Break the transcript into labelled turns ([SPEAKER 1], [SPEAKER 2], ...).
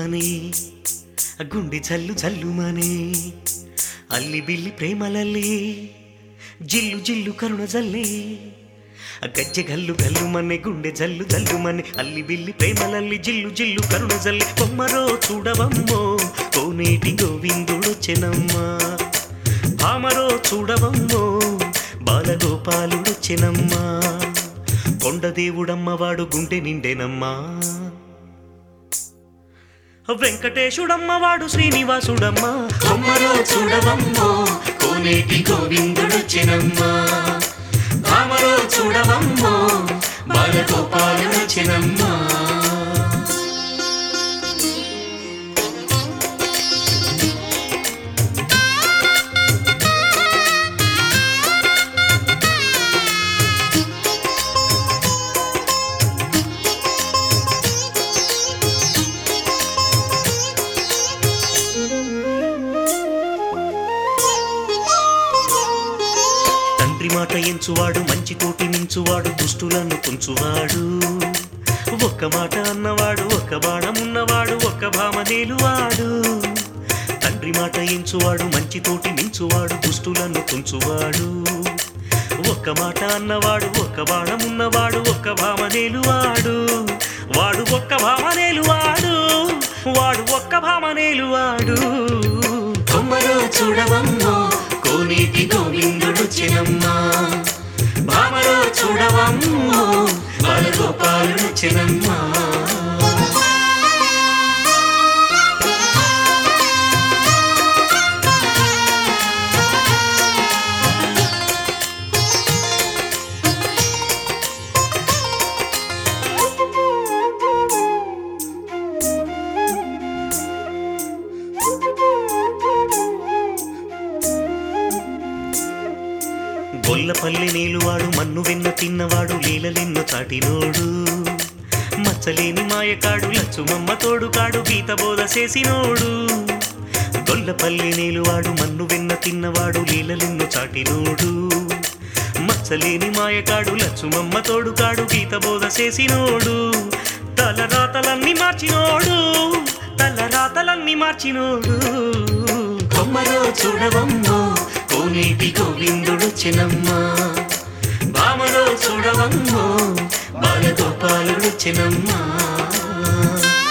[SPEAKER 1] జల్లుమని గుండె జల్లు జల్లుమని అల్లి బిల్లి ప్రేమలల్లి జిల్లు జిల్లు కరుణ జల్లి గజ్జె గల్లు గల్లుమని గుండె జల్లు జల్లుమని అల్లి బిల్లి ప్రేమలల్లి జిల్లు జిల్లు కరుణ జల్లి బొమ్మరో చూడవమ్మో కోనేటి గోవిందుడొచ్చెనమ్మా భామరో చూడవమ్మో బాలగోపాలుడొచ్చెనమ్మా కొండదేవుడమ్మవాడు గుండె నిండెనమ్మా వెంకటేశుడమ్మవాడు శ్రీనివాసుడమ్మా బొమ్మరో చూడవమ్మో కోనేటి గోవిందుడొచ్చెనమ్మా భామరో చూడవమ్మో బాలగోపాలుడొచ్చెనమ్మా తండ్రి మాట ఎంచువాడు మంచి తోటి మించువాడు దుష్టులను తుంచువాడు ఒక్క మాట అన్నవాడు ఒక్క బాణం ఉన్నవాడు ఒక్క భామ నేలువాడు తండ్రి మాట ఎంచువాడు మంచి తోటి మించువాడు దుష్టులను తుంచువాడు ఒక్క మాట అన్నవాడు ఒక్క బాణం ఉన్నవాడు ఒక్క భామ నేలువాడు వాడు ఒక్క భామ నేలువాడు వాడు ఒక్క భామ నేలువాడు కొమ్మలో చూడవమ్మో కోనేటి గోవిందుడు చినమ్మా భామలో చూడవమ్మో బాలగోపాలుడు చినమ్మా గొల్లపల్లి నీలువాడు మన్ను వెన్న తిన్నవాడు లీలలెన్నో చాటినోడు మచ్చలేని మాయకాడు లచ్చుమమ్మ తోడుకాడు గీత బోధ చేసినోడు గొల్లపల్లి నీలువాడు మన్ను వెన్న తిన్నవాడు లీలలెన్నో చాటినోడు మచ్చలేని మాయకాడు లచ్చుమమ్మ తోడుకాడు గీత బోధ చేసినోడు తలరాతలన్నీ మార్చినోడు తలరాతలన్నీ మార్చినోడు కొమ్మరో చూడవమ్మో కోనేటి గోవిందుడు చినమ్మా భామలో చూడవమ్మో బాలగోపాలుడు చినమ్మా